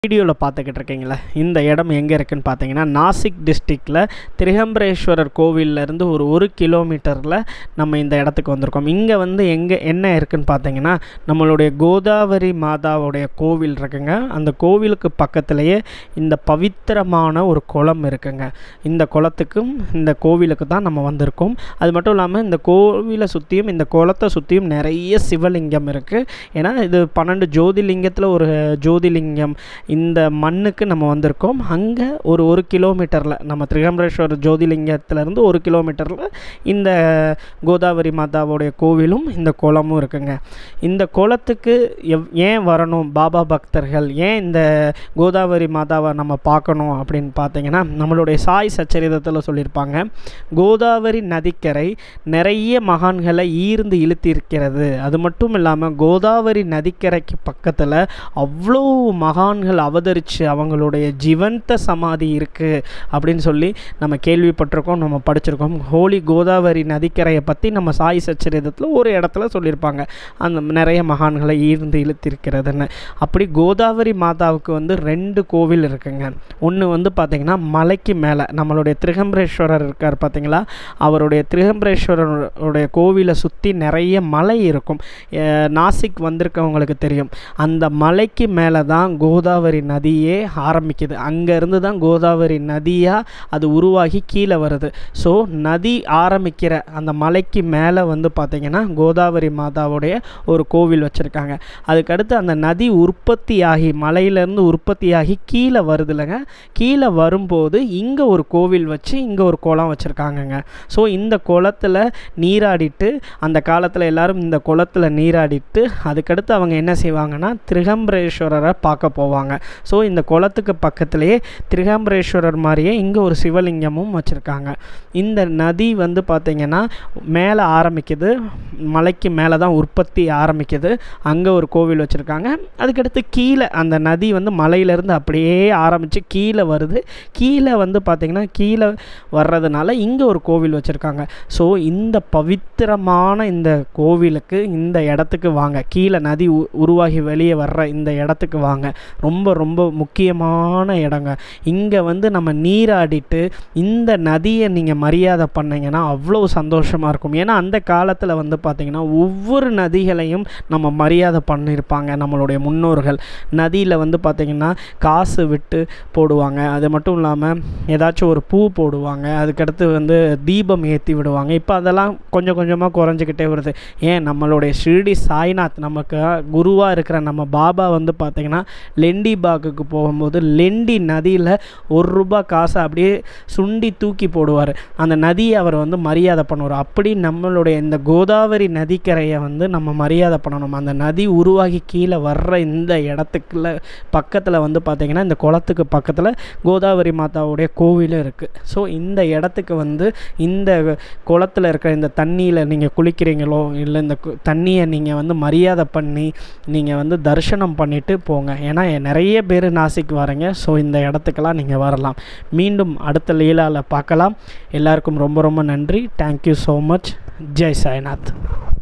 வீடியோவில் பார்த்துக்கிட்டு இருக்கீங்களா இந்த இடம் எங்கே இருக்குன்னு பார்த்தீங்கன்னா நாசிக் டிஸ்ட்ரிக்டில் திரிகம்பரேஸ்வரர் கோவில்லேருந்து ஒரு ஒரு கிலோமீட்டரில் நம்ம இந்த இடத்துக்கு வந்திருக்கோம் இங்கே வந்து எங்கே என்ன இருக்குன்னு பார்த்தீங்கன்னா நம்மளுடைய கோதாவரி மாதாவுடைய கோவில் இருக்குங்க அந்த கோவிலுக்கு பக்கத்துலேயே இந்த பவித்திரமான ஒரு குளம் இருக்குங்க இந்த குளத்துக்கும் இந்த கோவிலுக்கு தான் நம்ம வந்திருக்கோம் அது மட்டும் இல்லாமல் இந்த கோவிலை சுற்றியும் இந்த குளத்தை சுற்றியும் நிறைய சிவலிங்கம் இருக்குது ஏன்னா இது பன்னெண்டு ஜோதிலிங்கத்தில் ஒரு ஜோதிலிங்கம் இந்த மண்ணுக்கு நம்ம வந்திருக்கோம் அங்கே ஒரு ஒரு கிலோமீட்டரில் நம்ம திரிகம்பரேஸ்வரர் ஜோதிலிங்கத்திலேருந்து ஒரு கிலோமீட்டரில் இந்த கோதாவரி மாதாவுடைய கோவிலும் இந்த குளமும் இருக்குங்க இந்த குளத்துக்கு எவ் ஏன் வரணும் பாபா பக்தர்கள் ஏன் இந்த கோதாவரி மாதாவை நம்ம பார்க்கணும் அப்படின்னு பார்த்தீங்கன்னா நம்மளுடைய சாய் சச்சரிதத்தில் சொல்லியிருப்பாங்க கோதாவரி நதிக்கரை நிறைய மகான்களை ஈர்ந்து இழுத்திருக்கிறது அது மட்டும் இல்லாமல் கோதாவரி நதிக்கரைக்கு பக்கத்தில் அவ்வளோ மகான்கள் அவதரித்து அவங்களுடைய ஜீவந்த சமாதி இருக்குது அப்படின்னு சொல்லி நம்ம கேள்விப்பட்டிருக்கோம் நம்ம படிச்சிருக்கோம் ஹோலி கோதாவரி நதிக்கரையை பற்றி நம்ம சாய் சச்சரிதத்தில் ஒரு இடத்துல சொல்லியிருப்பாங்க அந்த நிறைய மகான்களை ஈர்ந்து இழுத்திருக்கிறதுன்னு அப்படி கோதாவரி மாதாவுக்கு வந்து ரெண்டு கோவில் இருக்குங்க ஒன்று வந்து பார்த்திங்கன்னா மலைக்கு மேலே நம்மளுடைய திரிகம்பரேஸ்வரர் இருக்கார் பார்த்தீங்களா அவருடைய திரிகம்பரேஸ்வரருடைய கோவிலை சுற்றி நிறைய மலை இருக்கும் அஹ் நாசிக் வந்திருக்கவங்களுக்கு தெரியும் அந்த மலைக்கு மேலே தான் கோதாவரி நதியே ஆரம்பிக்குது அங்கேருந்து தான் கோதாவரி நதியாக அது உருவாகி கீழே வருது ஸோ நதி ஆரம்பிக்கிற அந்த மலைக்கு மேலே வந்து பார்த்திங்கன்னா கோதாவரி மாதாவுடைய ஒரு கோவில் வச்சுருக்காங்க அதுக்கடுத்து அந்த நதி உற்பத்தியாகி மலையிலேருந்து உற்பத்தியாகி கீழே வருது இல்லைங்க கீழே வரும்போது இங்கே ஒரு கோவில் வச்சு இங்கே ஒரு குளம் வச்சுருக்காங்கங்க ஸோ இந்த குளத்துல நீராடிட்டு அந்த காலத்தில் எல்லாரும் இந்த குளத்துல நீராடிட்டு அதுக்கடுத்து அவங்க என்ன செய்வாங்கன்னா திரிகம்பரேஸ்வரரை பார்க்க போவாங்க ஸோ இந்த குளத்துக்கு பக்கத்துலேயே திரிகம்பரேஸ்வரர் மாதிரியே இங்கே ஒரு சிவலிங்கமும் வச்சுருக்காங்க இந்த நதி வந்து பார்த்திங்கன்னா மேலே ஆரம்பிக்குது மலைக்கு மேலே தான் உற்பத்தி ஆரம்பிக்குது அங்கே ஒரு கோவில் வச்சுருக்காங்க அதுக்கடுத்து கீழே அந்த நதி வந்து மலையிலேருந்து அப்படியே ஆரம்பித்து கீழே வருது கீழே வந்து பார்த்திங்கன்னா கீழே வர்றதுனால இங்கே ஒரு கோவில் வச்சுருக்காங்க ஸோ இந்த பவித்திரமான இந்த கோவிலுக்கு இந்த இடத்துக்கு வாங்க கீழே நதி உ உருவாகி வெளியே வர்ற இந்த இடத்துக்கு வாங்க ரொம்ப ரொம்ப முக்கியமான இடங்க இங்கே வந்து நம்ம நீராடிட்டு இந்த நதியை நீங்கள் மரியாதை பண்ணீங்கன்னா அவ்வளோ சந்தோஷமாக இருக்கும் ஏன்னா அந்த காலத்தில் வந்து பார்த்திங்கன்னா ஒவ்வொரு நதிகளையும் நம்ம மரியாதை பண்ணியிருப்பாங்க நம்மளுடைய முன்னோர்கள் நதியில் வந்து பார்த்திங்கன்னா காசு விட்டு போடுவாங்க அது மட்டும் இல்லாமல் ஏதாச்சும் ஒரு பூ போடுவாங்க அதுக்கடுத்து வந்து தீபம் ஏற்றி விடுவாங்க இப்போ அதெல்லாம் கொஞ்சம் கொஞ்சமாக குறைஞ்சிக்கிட்டே வருது ஏன் நம்மளுடைய ஷிரடி சாய்நாத் நமக்கு குருவாக இருக்கிற நம்ம பாபா வந்து பார்த்திங்கன்னா லெண்டி பாக்குக்கு போகும்போது லெண்டி நதியில் ஒரு ரூபா காசை அப்படியே சுண்டி தூக்கி போடுவார் அந்த நதியை அவர் வந்து மரியாதை பண்ணுவார் அப்படி நம்மளுடைய இந்த கோதாவரி நதிக்கரையை வந்து நம்ம மரியாதை பண்ணணும் அந்த நதி உருவாகி கீழே வர்ற இந்த இடத்துக்குள்ள பக்கத்தில் வந்து பார்த்திங்கன்னா இந்த குளத்துக்கு பக்கத்தில் கோதாவரி மாதாவுடைய கோவிலும் இருக்குது ஸோ இந்த இடத்துக்கு வந்து இந்த குளத்தில் இருக்கிற இந்த தண்ணியில் நீங்கள் குளிக்கிறீங்களோ இல்லை இந்த கு- தண்ணியை நீங்கள் வந்து மரியாதை பண்ணி நீங்கள் வந்து தரிசனம் பண்ணிட்டு போங்க ஏன்னா நிறைய பேர் நாசிக் வரீங்க ஸோ இந்த இடத்துக்கெல்லாம் நீங்கள் வரலாம் மீண்டும் அடுத்த லீலாவில் பார்க்கலாம் எல்லாருக்கும் ரொம்ப ரொம்ப நன்றி thank you so much Jai Sainath